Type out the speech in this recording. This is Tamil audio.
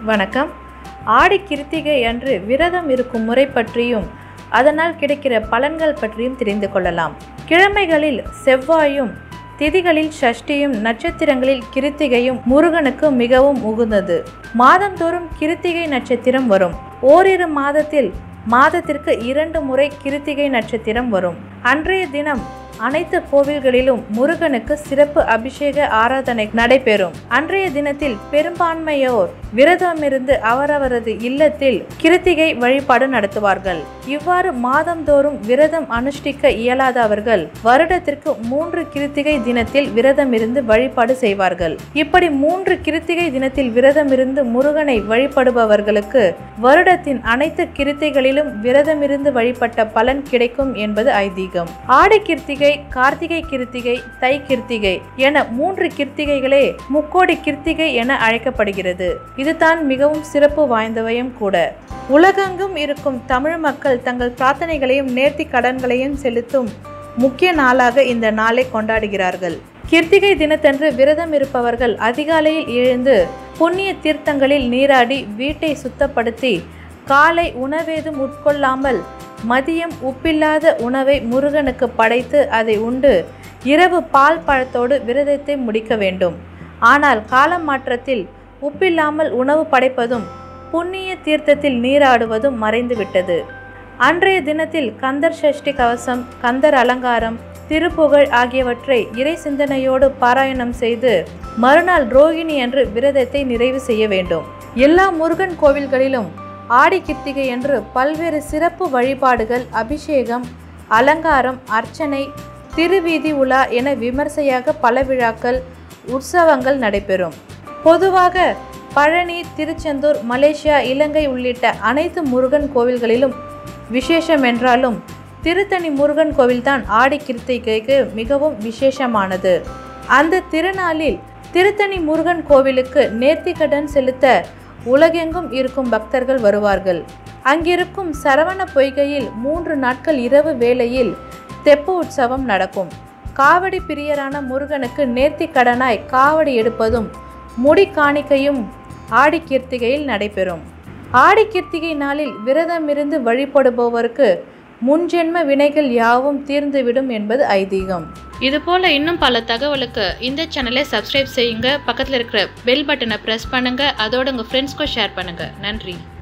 வணக்கம் ஆடி கிருத்திகை அன்று விரதம் இருக்கும் முறை பற்றியும் அதனால் கிடைக்கிற பலன்கள் பற்றியும் தெரிந்து கொள்ளலாம் கிழமைகளில் செவ்வாயும் திதிகளில் சஷ்டியும் நட்சத்திரங்களில் கிருத்திகையும் முருகனுக்கு மிகவும் உகந்தது மாதந்தோறும் கிருத்திகை நட்சத்திரம் வரும் ஓரிரு மாதத்தில் மாதத்திற்கு இரண்டு முறை கிருத்திகை நட்சத்திரம் வரும் அன்றைய தினம் அனைத்து கோவில்களிலும் முருகனுக்கு சிறப்பு அபிஷேக ஆராதனை நடைபெறும் அன்றைய தினத்தில் பெரும்பான்மையோர் விரதமிருந்து அவரவரது இல்லத்தில் கிருத்திகை வழிபாடு நடத்துவார்கள் இவ்வாறு மாதந்தோறும் விரதம் அனுஷ்டிக்க இயலாதவர்கள் வருடத்திற்கு மூன்று கிருத்திகை தினத்தில் விரதமிருந்து வழிபாடு செய்வார்கள் இப்படி மூன்று கிருத்திகை தினத்தில் விரதமிருந்து முருகனை வழிபடுபவர்களுக்கு வருடத்தின் அனைத்து கிருத்திகளிலும் விரதமிருந்து வழிபட்ட பலன் கிடைக்கும் என்பது ஐதீகம் ஆடி கிருத்திகை கார்த்திகை கிருத்திகை தை கிருத்திகை என மூன்று கிருத்திகைகளே முக்கோடி கிருத்திகை என அழைக்கப்படுகிறது இதுதான் மிகவும் சிறப்பு வாய்ந்தவையும் கூட உலகெங்கும் இருக்கும் தமிழ் மக்கள் தங்கள் பிரார்த்தனைகளையும் நேர்த்தி கடன்களையும் செலுத்தும் முக்கிய நாளாக இந்த நாளை கொண்டாடுகிறார்கள் கிருத்திகை தினத்தன்று விரதம் இருப்பவர்கள் அதிகாலையில் எழுந்து புண்ணிய தீர்த்தங்களில் நீராடி வீட்டை சுத்தப்படுத்தி காலை உணவேதும் உட்கொள்ளாமல் மதியம் உப்பில்லாத உணவை முருகனுக்கு படைத்து அதை உண்டு இரவு பால் பழத்தோடு விரதத்தை முடிக்க வேண்டும் ஆனால் காலம் மாற்றத்தில் உப்பில்லாமல் உணவு படைப்பதும் புண்ணிய தீர்த்தத்தில் நீராடுவதும் மறைந்துவிட்டது அன்றைய தினத்தில் கந்தர் சஷ்டி கவசம் கந்தர் அலங்காரம் திருப்புகழ் ஆகியவற்றை இறை சிந்தனையோடு பாராயணம் செய்து மறுநாள் ரோகிணி அன்று விரதத்தை நிறைவு செய்ய வேண்டும் எல்லா முருகன் கோவில்களிலும் ஆடி கிருத்திகை என்று பல்வேறு சிறப்பு வழிபாடுகள் அபிஷேகம் அலங்காரம் அர்ச்சனை திருவீதி உலா என விமர்சையாக பல விழாக்கள் உற்சவங்கள் நடைபெறும் பொதுவாக பழனி திருச்செந்தூர் மலேசியா இலங்கை உள்ளிட்ட அனைத்து முருகன் கோவில்களிலும் விசேஷம் என்றாலும் திருத்தணி முருகன் கோவில்தான் ஆடி கிருத்திகைக்கு மிகவும் விசேஷமானது அந்த திருநாளில் திருத்தணி முருகன் கோவிலுக்கு நேர்த்திக்கடன் செலுத்த உலகெங்கும் இருக்கும் பக்தர்கள் வருவார்கள் அங்கிருக்கும் சரவண பொய்கையில் மூன்று நாட்கள் இரவு வேளையில் தெப்பு உற்சவம் நடக்கும் காவடி பிரியரான முருகனுக்கு நேர்த்தி கடனாய் காவடி எடுப்பதும் முடி காணிக்கையும் ஆடி கிருத்திகையில் நடைபெறும் ஆடி கிருத்திகை நாளில் விரதமிருந்து வழிபடுபவருக்கு முன்ஜென்ம வினைகள் யாவும் தீர்ந்துவிடும் என்பது ஐதீகம் இது போல இன்னும் பல தகவலுக்கு இந்த சேனலை சப்ஸ்கிரைப் செய்யுங்க பக்கத்தில் இருக்கிற பெல் பட்டனை ப்ரெஸ் பண்ணுங்க அதோட உங்கள் ஃப்ரெண்ட்ஸ்க்கும் ஷேர் பண்ணுங்க நன்றி